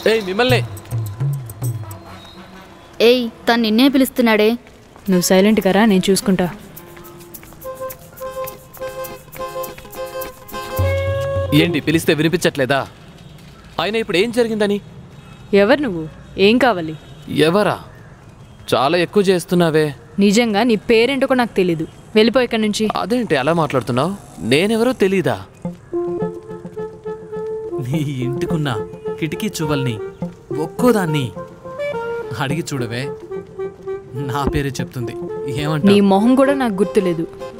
ఏయ్ మిమ్మల్ని ఏయ్ తను నిన్నే పిలుస్తున్నాడే నువ్వు సైలెంట్ కరా నేను చూసుకుంటా ఏంటి పిలిస్తే వినిపించట్లేదా ఆయన ఇప్పుడు ఏం జరిగిందని ఎవరు నువ్వు ఏం కావాలి ఎవరా చాలా ఎక్కువ చేస్తున్నావే నిజంగా నీ పేరేంటో కూడా నాకు తెలీదు వెళ్ళిపో ఇక్కడి నుంచి అదేంటి అలా మాట్లాడుతున్నావు నేనెవరో తెలీదా నీ ఇంటికున్న కిటికీ చువ్వల్ని ఒక్కోదాన్ని అడిగి చూడవే నా పేరే చెప్తుంది ఏమంటా నీ మొహం కూడా నాకు గుర్తులేదు